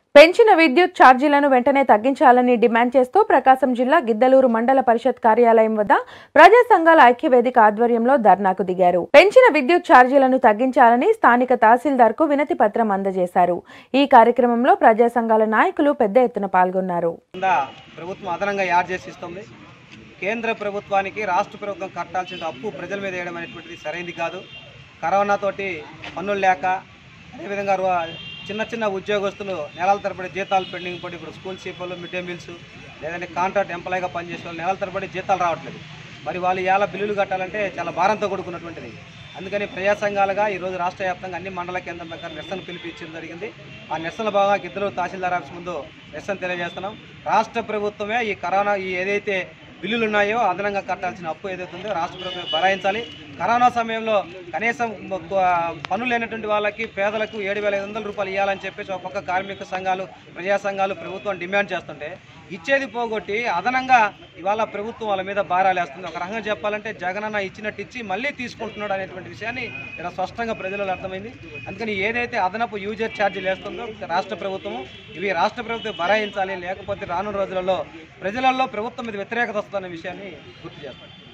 పెంచిన విద్యుత్ ఛార్జీలను వెంటనే తగ్గించాలని డిమాండ్ చేస్తూ ప్రకాశం జిల్లా గిద్దలూరు మండల పరిషత్ కార్యాలయం వద్ద ప్రజా సంఘాల ఐక్యవేదిక ఆధ్వర్యంలో ధర్నాకు దిగారు పెంచిన విద్యుత్ ఛార్జీలను తగ్గించాలని స్థానిక తహసీల్దార్ కు వినతి పత్రం అందజేశారు ఈ కార్యక్రమంలో ప్రజా సంఘాల నాయకులు పెద్ద ఎత్తున పాల్గొన్నారు కింద ప్రభుత్వం అదనంగా యాడ్ చేసి ఇస్తుంది కేంద్ర ప్రభుత్వానికి రాష్ట్ర ప్రభుత్వం కట్టాల్సిన అప్పు ప్రజల మీద వేయడం అనేటువంటిది సరైనది కాదు కరోనాతోటి పన్నులు లేక అదేవిధంగా రో- చిన్న చిన్న ఉద్యోగస్తులు నెలల తరబడి జీతాలు పెండింగ్ పడి ఇప్పుడు స్కూల్ సీపర్లు మిడ్ డే మీల్స్ లేదంటే కాంట్రాక్ట్ ఎంప్లాయీగా పనిచేసే వాళ్ళు నెలల తరబడి జీతాలు రావట్లేదు మరి వాళ్ళు ఎలా బిల్లులు కట్టాలంటే చాలా భారంతో కూడుకున్నటువంటిది అందుకని ప్రజా సంఘాలుగా ఈరోజు రాష్ట్ర వ్యాప్తంగా అన్ని మండల కేంద్రం దగ్గర నిరసన పిలిపించడం జరిగింది ఆ నిరసన భాగంగా గిద్దరు తహసీల్దార్ ఆఫీస్ ముందు నిరసన తెలియజేస్తున్నాం రాష్ట్ర ప్రభుత్వమే ఈ కరోనా ఈ ఏదైతే బిల్లులు ఉన్నాయో అదనంగా కట్టాల్సిన అప్పు ఏదైతే ఉందో రాష్ట్ర ప్రభుత్వం భరాయించాలి కరోనా సమయంలో కనీసం మ- పనులు లేనటువంటి వాళ్ళకి పేదలకు ఏడు వేల ఐదు వందల రూపాయలు ఇవ్వాలని చెప్పేసి ఒక పక్క కార్మిక సంఘాలు ప్రజా సంఘాలు ప్రభుత్వం డిమాండ్ చేస్తుంటే ఇచ్చేది పోగొట్టి అదనంగా ఇవాళ ప్రభుత్వం వాళ్ళ మీద భారాలు వేస్తుంది ఒక రకంగా చెప్పాలంటే జగనన్న ఇచ్చినట్టు ఇచ్చి మళ్ళీ తీసుకుంటున్నాడు అనేటువంటి విషయాన్ని ఇక్కడ స్పష్టంగా ప్రజలలో అర్థమైంది అందుకని ఏదైతే అదనపు యూజర్ ఛార్జీలు వేస్తుందో రాష్ట్ర ప్రభుత్వం ఇవి రాష్ట్ర ప్రభుత్వం భరాయించాలి లేకపోతే రానున్న రోజులలో ప్రజలలో ప్రభుత్వం మీద వ్యతిరేకత వస్తుందనే విషయాన్ని గుర్తు చేస్తాను